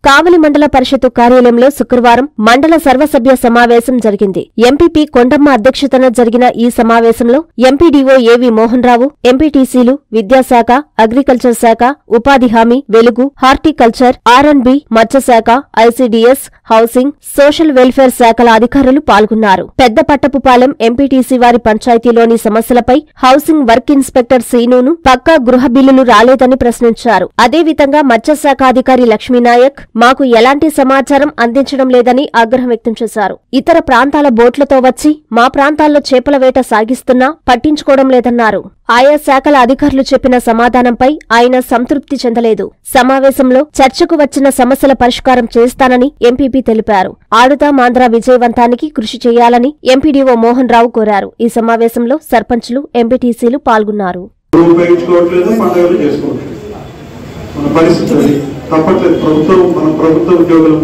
కావలి మండల పరిషత్తు కార్యాలయంలో శుక్రవారం మండల సర్వసభ్య సమావేశం జరిగింది ఎంపీపీ కొండమ్మ అధ్యక్షతన జరిగిన ఈ సమావేశంలో ఎంపీడీఓ ఏవి మోహన్ రావు ఎంపీటీసీలు విద్యాశాఖ అగ్రికల్చర్ శాఖ ఉపాధి హామీ వెలుగు హార్టికల్చర్ ఆర్ఎండ్బి మత్స్యశాఖ ఐసీడీఎస్ హౌసింగ్ సోషల్ వెల్ఫేర్ శాఖల అధికారులు పాల్గొన్నారు పెద్ద పట్టపుపాలెం ఎంపీటీసీ వారి పంచాయతీలోని సమస్యలపై హౌసింగ్ వర్క్ ఇన్స్పెక్టర్ సీనును పక్కా గృహ బిల్లులు రాలేదని ప్రశ్నించారు అదేవిధంగా మత్స్యశాఖ అధికారి లక్ష్మీనాయక్ మాకు ఎలాంటి సమాచారం అందించడం లేదని ఆగ్రహం వ్యక్తం చేశారు ఇతర ప్రాంతాల బోట్లతో వచ్చి మా ప్రాంతాల్లో చేపల వేట సాగిస్తున్నా పట్టించుకోవడం లేదన్నారు ఆయా శాఖల అధికారులు చెప్పిన సమాధానంపై ఆయన సంతృప్తి చెందలేదు సమావేశంలో చర్చకు వచ్చిన సమస్యల పరిష్కారం చేస్తానని ఎంపీపీ తెలిపారు ఆడుదామాంధ్ర విజయవంతానికి కృషి చేయాలని ఎంపీడీఓ మోహన్ రావు కోరారు ఈ సమావేశంలో సర్పంచులు ఎంపీటీసీలు పాల్గొన్నారు ఉపయోగించుకోవట్లేదు పండుగలు చేసుకోవట్లేదు మన పరిస్థితి అది తప్పట్లేదు ప్రభుత్వం మన ప్రభుత్వ ఉద్యోగులు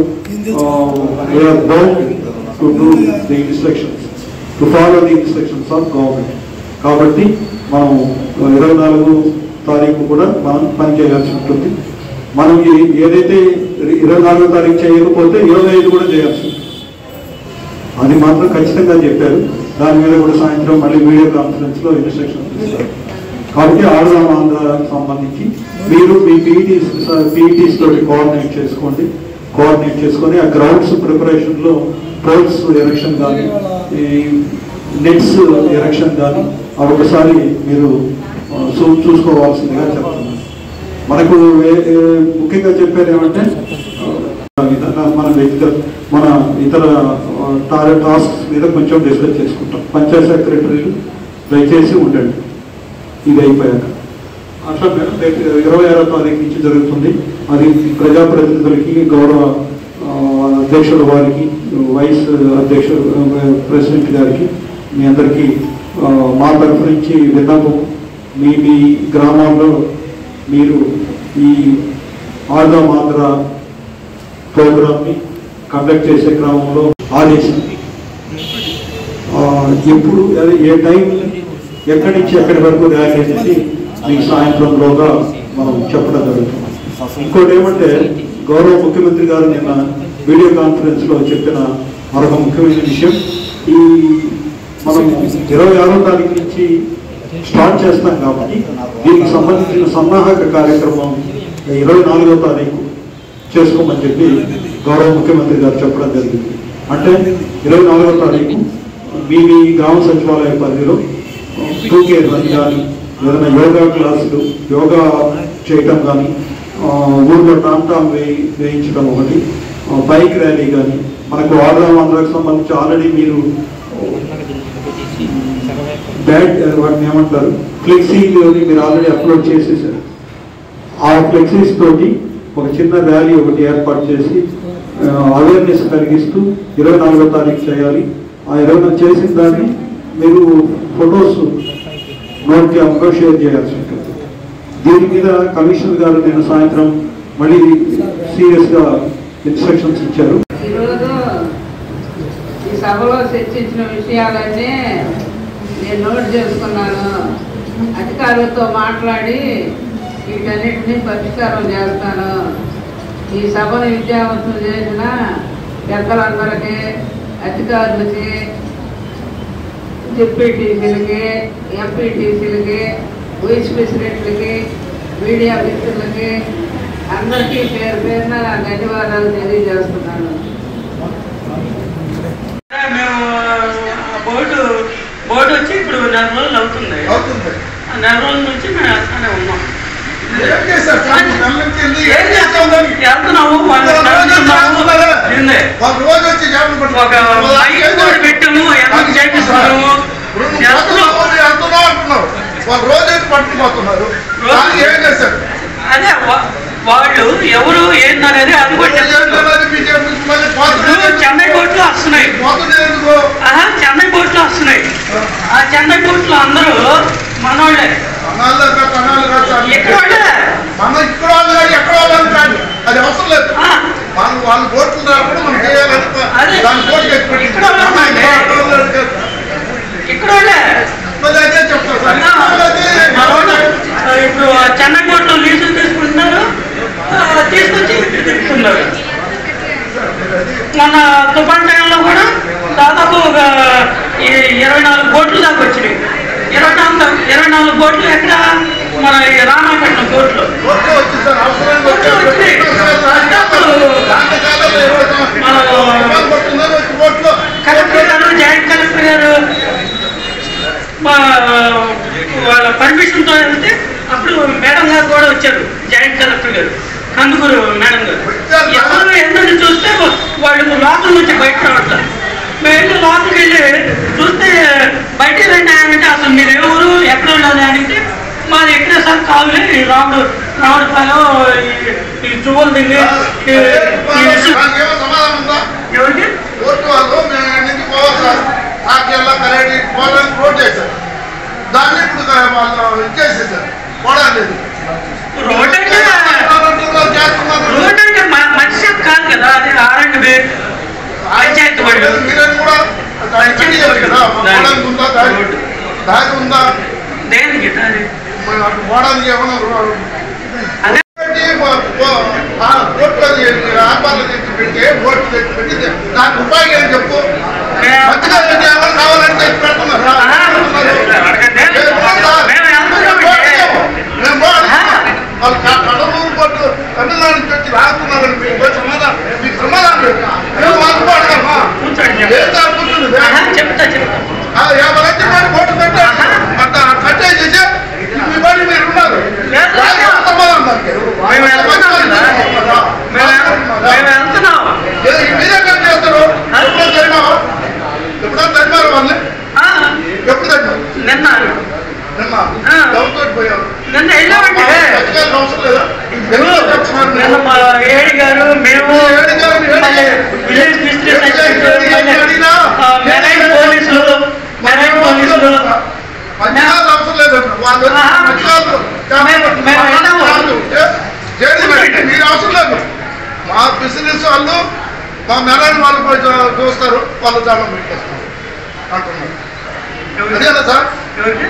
bound to do the instructions to follow the instructions of government కాబట్టి మనం ఇరవై నాలుగు తారీఖు కూడా మనం పని చేయాల్సి ఉంటుంది మనం ఈ- ఏదైతే ఇరవై నాలుగో తారీఖు చేయకపోతే ఇరవై ఐదు కూడా చేయాల్సి ఉంటుంది అది మాత్రం ఖచ్చితంగా చెప్పారు దాని మీద కూడా సాయంత్రం మళ్ళీ వీడియో కాన్ఫరెన్స్ లో ఇన్స్ట్రక్షన్స్ ఇస్తారు కాబట్టి ఆడదాం ఆంధ్రాకి సంబంధించి మీరు మీ పీఈటీస్ పీఈటీస్ తోటి కోఆర్డినేట్ చేసుకోండి కోఆర్డినేట్ చేసుకొని ఆ గ్రౌండ్స్ ప్రిపరేషన్ లో పోల్స్ ఎలక్షన్ కానీ ఈ నెట్స్ ఎలక్షన్ కానీ అవి ఒకసారి మీరు ఆ, చూ- చూసుకోవాల్సిందిగా చెప్తున్నాను మనకు ఏ- ఏ- ముఖ్యంగా చెప్పేది ఏమంటే ఆ, విధంగా మన వ్యక్తిగత మన ఇతర టాస్క్స్ మీద కొంచెం డిస్కస్ చేసుకుంటాం పంచాయత్ సెక్రటరీలు దయచేసి ఉండండి ఇది అయిపోయాక అట్లా మేడం రేపు ఇరవై ఆరో తారీఖు నుంచి జరుగుతుంది అది ప్రజాప్రతినిధులకి గౌరవ ఆ, అధ్యక్షుల వారికి వైస్ అధ్యక్షుడు ఆ, ప్రెసిడెంట్ గారికి మీ అందరికీ ఆ, మా తరఫు నుంచి విన్నపం మీ మీ గ్రామాల్లో మీరు ఈ ఆర్గా మాత్ర ప్రోగ్రామ్ని కండక్ట్ చేసే క్రమంలో ఆదేశింది ఆ, ఎప్పుడు అదే ఏ టైం ఎక్కడి నుంచి ఎక్కడి వరకు ర్యాలీ అనేది మీకు సాయంత్రంలోగా మనం చెప్పడం జరుగుతుంది ఇంకోటి ఏమంటే గౌరవ ముఖ్యమంత్రి గారు నిన్న వీడియో కాన్ఫరెన్స్ లో చెప్పిన మరొక ముఖ్యమైన విషయం ఈ మనం ఇరవై ఆరో తారీఖు నుంచి స్టార్ట్ చేస్తాం కాబట్టి దీనికి సంబంధించిన సన్నాహక కార్యక్రమం ఇరవై నాలుగో తారీఖు చేసుకోమని చెప్పి గౌరవ ముఖ్యమంత్రి గారు చెప్పడం జరిగింది అంటే ఇరవై నాలుగో తారీఖు మీ మీ గ్రామ సచివాలయ పరిధిలో టూ కే రన్ కానీ ఏదైనా యోగా క్లాసులు యోగా చేయటం కానీ ఆ, ఊర్లో టామ్ టామ్ వేయి వేయించడం ఒకటి ఆ, బైక్ ర్యాలీ కానీ మనకు ఆడదాం అందరికి సంబంధించి ఆల్రెడీ మీరు బ్యాడ్ వాటిని ఏమంటారు ఫ్లెక్సీలోని మీరు ఆల్రెడీ అప్లోడ్ చేసేసారు ఆ ఫ్లెక్సీస్ తోటి ఒక చిన్న ర్యాలీ ఒకటి ఏర్పాటు చేసి అవేర్నెస్ కలిగిస్తూ ఇరవై నాలుగో తారీఖు చేయాలి ఆ ఇరవై నాలుగు చేసిన దాన్ని మీరు ఫొటోస్ నోట్ క్యాంప్లో షేర్ చేయాల్సి ఉంటుంది దీని మీద కమిషనర్ గారు నేను సాయంత్రం మళ్ళీ సీరియస్గా ఇన్స్ట్రక్షన్స్ ఇచ్చారు ఈరోజు ఈ సభలో చర్చించిన విషయాలన్నీ నేను నోట్ చేసుకున్నాను అధికారులతో మాట్లాడి వీటన్నిటిని పరిష్కారం చేస్తాను ఈ సభను విద్యావంతం చేసిన పెద్దలందరికీ అధికారులకి డిప్యూటీసీలకి ఎంపీటీసీలకి వైస్ ప్రెసిడెంట్లకి మీడియా మిత్రులకి అందరికీ పేరు పేరున నా ధన్యవాదాలు తెలియజేస్తున్నాను మేము బోర్డు బోర్డు వచ్చి ఇప్పుడు నెల రోజులు అవుతుంది అవుతుంది ఆ నెల రోజుల నుంచి మేము వేస్తానే ఉన్నాం ఏం చేశారు సార్? నెల నుంచి ఎందుకు ఏం చేస్తాం వెళ్తున్నాము వాళ్ళు వెళ్తున్నాము. నిన్నే. ఒక రోజు వచ్చి చేపలు ఒక పట్టుకుంటారు. మైక్ కూడా పెట్టాము ఎంత చేపిస్తున్నాము ఇప్పుడు నువ్వు చేస్తున్నాం. పోతున్నావు, వెళ్తున్నావు అంటున్నావు ఒక రోజు వచ్చి పట్టుకుపోతున్నారు రోజు- దానికి ఏం చేశారు అదే వా- వాళ్ళు ఎవరు ఏందనేది అది కూడా చెప్తున్నారు ఏంటన్నది బీజేపీ మళ్ళీ పోతుంది ఇప్పుడు చెన్నై కోర్టులో వస్తున్నాయి పోతుంది ఎందుకు ఆహా, చెన్నై కోర్టులో వస్తున్నాయి ఆ చెన్నై కోర్టులో అందరూ మనోళ్ళే అనాలు కాదు, అనాలు కాదు సార్. ఎక్కడ వాళ్ళే మన ఇక్కడ వాళ్ళు కాదు ఎక్కడ వాళ్ళు కాదు అది అవసరం లేదు ఆ, వాళ్ళు వాళ్ళు కోర్టులు రాకుండా మనం చేయాలని అదే. దాని కోర్టు ఎక్కువ ఇక్కడ వాళ్ళు మన ఇక్కడ కాదు. వాళ్ళు కాదు. ఇక్కడ వాళ్ళే మరి అదే చెప్తారు సార్ ఆ, అదే. మనోళ్ళే. ఇప్పుడు చెన్నై కోర్టులో లీజులు తీసుకుంటున్నారు ఆ, తీసుకొచ్చి ఇక్కడ తిప్పుతున్నారు బోట్లు ఎక్కడ మన ఈ రామాపట్నం కోర్టులో కోర్టులో వచ్చింది సార్ అవసరం కోర్టులో వచ్చినాయి. దాంట్లో కాలంలో ఇరవై సంవత్సరాలు పడుతుందని వచ్చి కోర్టులో కలెక్టర్ గారు జాయింట్ కలెక్టర్ గారు మా వాళ్ళ పర్మిషన్తో వెళ్తే అప్పుడు మేడం గారు కూడా వచ్చారు జాయింట్ కలెక్టర్ గారు కందుకూరు మేడం గారు ఎవరు ఎందుకు చూస్తే వాళ్ళు లోపల నుంచి బయట రావట్లేదు మేము వెళ్ళి లోపలికి వెళ్ళి చూస్తే బయట రండి అని అంటే అసలు మీరు ఎవరు ఎక్కడ ఉండాలి అడిగితే మాది ఎక్కడ సార్ కావాలి ఈ రాముడు రాముడిపాలెం ఈ- ఈ చువ్వలు దిగి నాకేమో సమాధానం ఉందా ఎవరికి కోర్టు వాళ్ళు మేము ఇక్కడి నుంచి పోవాలి సార్ ఆకేళ్ళ కరేడి పోవాలని రోడ్ చేశారు దాన్ని ఇప్పుడు వాళ్ళు ఇచ్చేసేసారు పోవడానికి రోడ్ అంటే చేస్తున్నారు రోడ్ అంటే మ- మనిషి కాదు కదా అది ఆర్ఎండ్ పంచాయతీ వాళ్ళు మీరేం కూడా దాన్ని చేయాలి కదా పోవడానికి ఉందా దారి దారి ఉందా దేనికి అది మరి అటు పోవడానికి ఏమన్నా రో- అదే పెట్టి పో- పో- ఆ కోర్టులో వ్యాపారాలు తెచ్చి పెట్టి ఓట్లు తెచ్చి పెట్టి దానికి ఉపాయం ఏం చెప్పు మంచిగా పెట్టి ఎవరు కావాలంటే తెచ్చి పెడుతున్నారు అడగండి. మేము వెళ్తున్నామండి. మేము పోవాలి. వాళ్ళు క- కడలూరు కోర్టు తమిళనాడు నుంచి వచ్చి రాస్తున్నారని మీకు పోయి సమాధానం మీకు సమాధానం లేదు. మేము వాళ్ళకి పోవడమా? కూర్చోండి ఏం చెప్తా. సార్ కూర్చుంది? ఆహా, చెప్తా చెప్తా ఆ యాభై లక్షల మంది కోర్టు పెట్టి అంత కట్టేసి మీ పని మీరు ఉన్నారు లేదు. దానికి ఏం సమాధానం దానికి? మేము వెళ్తున్నాం కదా. మేము మేము వెళ్తున్నాం ఏ- మీరేం చేస్తారు ఎప్పుడో తరిమావా ఎప్పుడో తరిమారు వాళ్ళని ఆ, ఎప్పుడు తరిమారు నిన్న నిన్న ఆ. ఎవరితో పోయారు నిన్న వెళ్ళామండి పథకాలకు అవసరం లేదా ఎందుకు తెచ్చుకున్నారు నిన్న మీరు? మా ఏడి గారు మేము ఏడి గారు, ఏడి మళ్ళీ గారు. విలేజ్ డిస్ట్రిక్ట్ ఏడి గారు, ఏడి గారు, మళ్ళీ, అడిగినా? ఆ, మెరైన్ పోలీసులు మెరైన్ పోలీసులు మధ్యకాలం అవసరం లేదు వాళ్ళు వచ్చి ఆహా. మధ్యకాలం మేము- మేము వెళ్ళాము. కాదు. ఏ- చేయండి మరి. మీరు అవసరం లేదు మా బిజినెస్ వాళ్ళు మా మెరైన్ వాళ్ళు పోయి చూ- చూస్తారు వాళ్ళు చాలా పెట్టేస్తారు అంటున్నారు అదేనా సార్ ఎవరికి?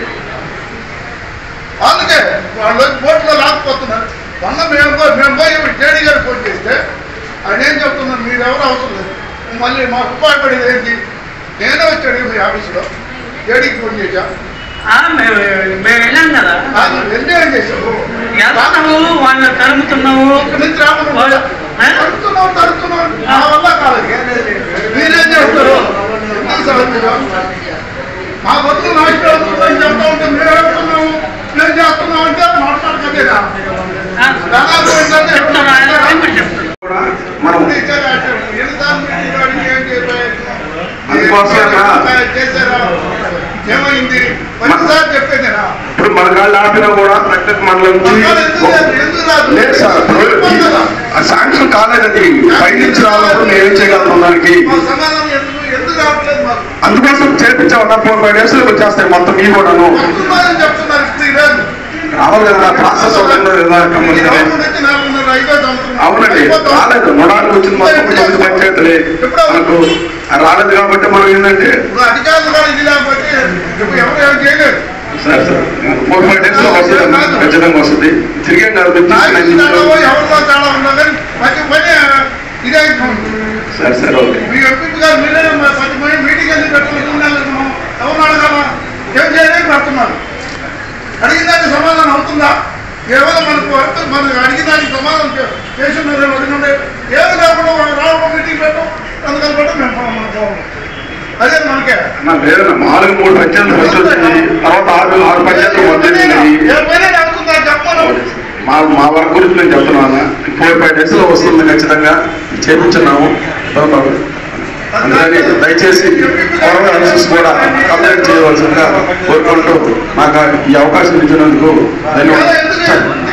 అందుకే వాళ్ళు వచ్చి బోట్లో లాక్కుపోతున్నారు మొన్న మేము పోయి మేము పోయి జేడీ గారు ఫోన్ చేస్తే ఆయన ఏం చెప్తున్నారు మీరు ఎవరు అవసరం లేదు మళ్ళీ మాకు ఉపయోగపడేది ఏంటి నేనే వచ్చాడు మీ ఆఫీసులో జేడీకి ఫోన్ చేశా ఆ, మేము మేము వెళ్ళాం కదా కాదు ఎంజాయ్ చేశావు వెళ్తున్నాము వాళ్ళని తరుముతున్నాము ఇక్కడి నుంచి రాకుండా వాళ్ళు- ఆ? తడుతున్నావు తడుతున్నావు నా వల్ల కాదు మీరేం చేస్తారు ఎందుకు సార్ మీరు? మా బతులు నాశనం అవుతుందని చెప్తా ఉంటే మేము వెళ్తున్నాము మేము చేస్తున్నాం అంటే మాట్లాడకదేనా ఆ, దాదాపు ఏంటంటే చెప్తాను ఆయన ఇప్పుడు చెప్తాను కూడా మనం అందుకోసమే చేశారా ఏమైంది ఒకసారి చెప్పేదేనా ఇప్పుడు మన కాళ్ళు ఆపినా కూడా ప్రత్యేక మండలం మగాళ్ళు ఎందుకు నుంచి రాదు? ఎందుకు రాదు? లేదు సార్ ఇప్పుడు ఆ శాంక్షన్ కాలేదండి పై నుంచి రావాలప్పుడు నేను ఏం చేయగలను దానికి మా సమాధానం ఎందుకు ఎందుకు రావట్లేదు మాకు అందుకోసం చేర్పించామన్నా ఫోర్ ఫైవ్ డేస్ లో వచ్చేస్తాయి మొత్తం మీ కూడాను వస్తున్నారని చెప్తున్నారు ఇప్పుడు ఈ రోజు రావాలి కదా ప్రాసెస్ అవుతుందో లేదా ఈ కంపల్సరీ గవర్నమెంట్ వచ్చి నాలుగున్నర ఐదో సంవత్సరం అవునండి అయిపోతుంది. రాలేదు నొడానికి వచ్చింది మొత్తం తొమ్మిది పంచాయతీలే మనకు రాలేదు కాబట్టి మనం ఏంటంటే ఇప్పుడు అధికారులు కూడా ఇది లేకపోతే ఇప్పుడు ఎవరు ఏం చేయలేరు sir sir four five days లో వస్తుంది ఖచ్చితంగా వస్తుంది తిరిగే గారు నాయకులు తేడా ఎవరిలో తేడా ఉన్నా కానీ ప్రతి పని ఇదే ఉంటుంది. సరే సరే ఓకే మీ ఎంపీ గారు మీరే మా ప్రతి పని మీటింగ్ ఎందుకు పెట్టుకుంటున్నారు ఎవరు అడగాల ఏం చేయలేక పెడుతున్నారు అడిగిన దానికి సమాధానం అవుతుందా కేవలం మనకు వర్త- మనకు అడిగిన దానికి సమాధానం చే- చేసి ఉన్నారు అడిగినంటే ఏమి లేకుండా మనం రావడం మీటింగ్ పెట్టడం అందుకని పెట్టడం మేము పోం- మనం పోము. అదే మనకే నా లేదన్న నాలుగు మూడు పంచాయతీలు ఫస్ట్ వచ్చింది తర్వాత ఆరు ఆరు పంచాయతీలు వచ్చేసినాయి ఏ పైన అనుకుందా చెప్పను మా మా వర్క్ గురించి నేను చెప్తున్నాను ఫోర్ ఫైవ్ డేస్ లో వస్తుంది ఖచ్చితంగా చేపించున్నాము అందుకని దయచేసి కొరవ అన్సెస్ కూడా కంప్లైంట్ చేయవలసిందిగా కోరుకుంటూ నాకు ఈ అవకాశం ఇచ్చినందుకు ధన్యవాదాలు